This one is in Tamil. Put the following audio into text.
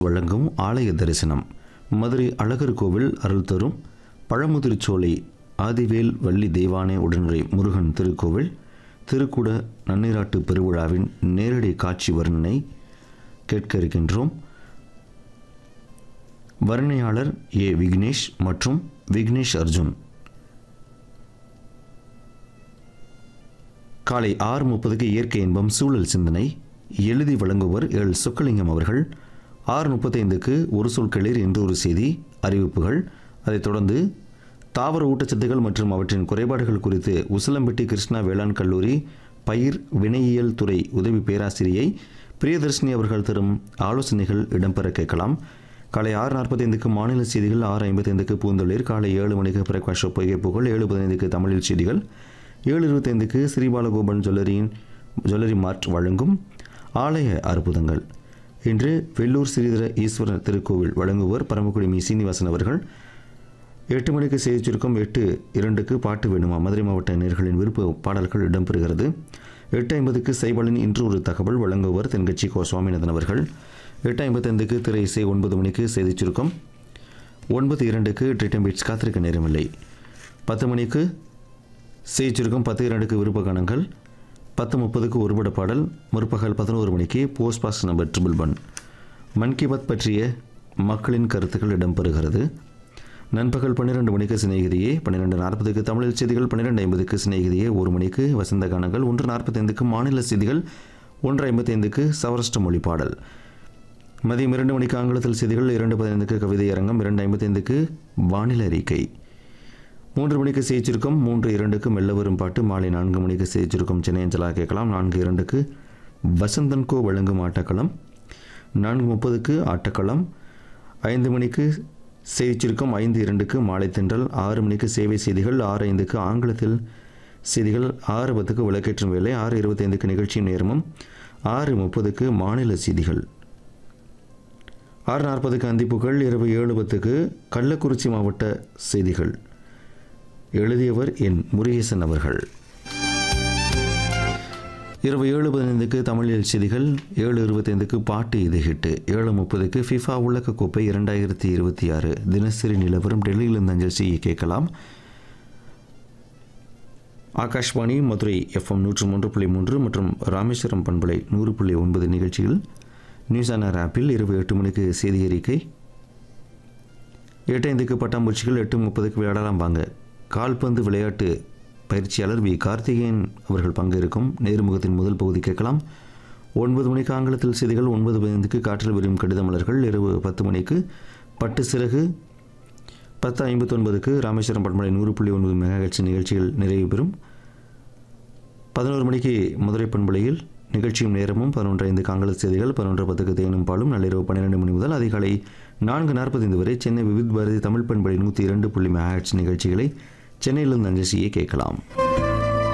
வழங்கும் ஆலய தரிசனம் மதுரை அழகர் கோவில் அருள் தரும் பழமுதிர்ச்சோலை ஆதிவேல் வள்ளி தெய்வானை உடனுரை முருகன் திருக்கோவில் திருக்குட நன்னீராட்டு பெருவிழாவின் நேரடி காட்சி வர்ணனை கேட்க இருக்கின்றோம் வர்ணையாளர் ஏ விக்னேஷ் மற்றும் விக்னேஷ் அர்ஜுன் காலை ஆறு முப்பதுக்கு இயற்கை இன்பம் சூழல் சிந்தனை எழுதி வழங்குவர் எல் சொக்கலிங்கம் அவர்கள் ஆறு முப்பத்தைந்துக்கு ஒரு சொல் கிளிர் என்று ஒரு செய்தி அறிவிப்புகள் அதைத் தொடர்ந்து தாவர ஊட்டச்சத்துகள் மற்றும் அவற்றின் குறைபாடுகள் குறித்து உசிலம்பட்டி கிருஷ்ணா வேளாண் கல்லூரி பயிர் வினையியல் துறை உதவி பேராசிரியை பிரியதர்ஷினி அவர்கள் தரும் ஆலோசனைகள் இடம்பெற கேட்கலாம் காலை ஆறு நாற்பத்தைந்துக்கு மாநில செய்திகள் ஆறு ஐம்பத்தைந்துக்கு பூந்தொழில் காலை ஏழு மணிக்கு பிரகாஷ் பொய்கை புகழ் ஏழு பதினைந்துக்கு தமிழில் செய்திகள் ஏழு இருபத்தைந்துக்கு ஸ்ரீபாலகோபன் ஜுவல்லரியின் ஜுவல்லரி மார்ட் வழங்கும் ஆலய அற்புதங்கள் இன்று வெள்ளூர் ஸ்ரீதர ஈஸ்வரர் திருக்கோவில் வழங்குவோர் பரமக்குடி மீ சீனிவாசன் அவர்கள் எட்டு மணிக்கு செய்தி சுருக்கம் எட்டு இரண்டுக்கு பாட்டு வேணுமா மதுரை மாவட்ட நேர்களின் விருப்ப பாடல்கள் இடம்பெறுகிறது எட்டு ஐம்பதுக்கு சைபலின் இன்று ஒரு தகவல் வழங்குவர் தென்கட்சி கோ சுவாமிநாதன் அவர்கள் எட்டு ஐம்பத்தைந்துக்கு திரை இசை ஒன்பது மணிக்கு செய்தி சுருக்கம் ஒன்பது இரண்டுக்கு ட்ரிட்டம் பீட்ஸ் காத்திருக்க நேரமில்லை பத்து மணிக்கு செய்தி சுருக்கம் பத்து இரண்டுக்கு விருப்ப கணங்கள் பத்து முப்பதுக்கு ஒருபட பாடல் முற்பகல் பதினோரு மணிக்கு post pass number triple one Mann Ki Baat பற்றிய மக்களின் கருத்துக்கள் இடம்பெறுகிறது நண்பகல் பன்னிரெண்டு மணிக்கு சிநேகிதியே பன்னிரெண்டு நாற்பதுக்கு தமிழில் செய்திகள் பன்னிரெண்டு ஐம்பதுக்கு சிநேகிதியே ஒரு மணிக்கு வசந்த கானங்கள் ஒன்று நாற்பத்தைந்துக்கு மாநில செய்திகள் ஒன்று ஐம்பத்தைந்துக்கு சவரஷ்ட மொழி பாடல் மதியம் இரண்டு மணிக்கு ஆங்கிலத்தில் செய்திகள் இரண்டு பதினைந்துக்கு கவிதை அரங்கம் இரண்டு ஐம்பத்தைந்துக்கு வானிலை அறிக்கை மூன்று மணிக்கு செய்திருக்கும் மூன்று இரண்டுக்கு மெல்ல வரும் பாட்டு மாலை நான்கு மணிக்கு செய்திருக்கும் சென்னை அஞ்சலா கேட்கலாம் நான்கு இரண்டுக்கு வசந்தன்கோ வழங்கும் ஆட்டக்களம் நான்கு முப்பதுக்கு ஆட்டக்களம் ஐந்து மணிக்கு செய்திருக்கும் ஐந்து இரண்டுக்கு மாலை தென்றல் ஆறு மணிக்கு சேவை செய்திகள் ஆறு ஐந்துக்கு ஆங்கிலத்தில் செய்திகள் ஆறு பத்துக்கு விளக்கேற்றும் வேலை ஆறு இருபத்தைந்துக்கு நிகழ்ச்சி நேரமும் ஆறு முப்பதுக்கு மாநில செய்திகள் ஆறு நாற்பதுக்கு அந்திப்புகள் இரவு ஏழு பத்துக்கு கள்ளக்குறிச்சி மாவட்ட செய்திகள் எழுதியவர் என் முருகேசன் அவர்கள் இரவு ஏழு பதினைந்துக்கு தமிழில் செய்திகள் ஏழு இருபத்தைந்துக்கு பாட்டு இது ஹிட்டு ஏழு முப்பதுக்கு ஃபிஃபா உலகக்கோப்பை இரண்டாயிரத்தி இருபத்தி ஆறு தினசரி நிலவரம் டெல்லியிலிருந்து அஞ்சல் செய்ய கேட்கலாம் ஆகாஷ்வாணி மதுரை எஃப்எம் நூற்று மூன்று புள்ளி மூன்று மற்றும் ராமேஸ்வரம் பண்பலை நூறு புள்ளி ஒன்பது நிகழ்ச்சிகள் நியூஸ் ஆனர் ஆப்பில் இரவு எட்டு மணிக்கு செய்தி அறிக்கை எட்டு ஐந்துக்கு பட்டாம்பூச்சிகள் எட்டு முப்பதுக்கு விளையாடலாம் வாங்க கால்பந்து விளையாட்டு பயிற்சியாளர் வி கார்த்திகேயன் அவர்கள் பங்கேற்கும் நேர்முகத்தின் முதல் பகுதி கேட்கலாம் ஒன்பது மணிக்கு ஆங்கிலத்தில் செய்திகள் ஒன்பது பதினைந்துக்கு காற்றில் விரியும் கடிதமலர்கள் இரவு பத்து மணிக்கு பட்டு சிறகு பத்து ஐம்பத்தொன்பதுக்கு ராமேஸ்வரம் பண்பலை நூறு புள்ளி ஒன்பது மெகாஹெட்ஸ் நிகழ்ச்சிகள் நிறைவு பெறும் பதினோரு மணிக்கு மதுரை பண்பலையில் நிகழ்ச்சியும் நேரமும் பதினொன்று ஐந்துக்கு ஆங்கில செய்திகள் பதினொன்று பத்துக்கு தேனும் பாலும் நள்ளிரவு பன்னிரெண்டு மணி முதல் அதிகாலை நான்கு நாற்பத்தைந்து வரை சென்னை விவித் பாரதி தமிழ் பண்பலை நூற்றி இரண்டு புள்ளி மெகாஹெட்ஸ் நிகழ்ச்சிகளை சென்னையிலிருந்து அஞ்சசியை கேட்கலாம்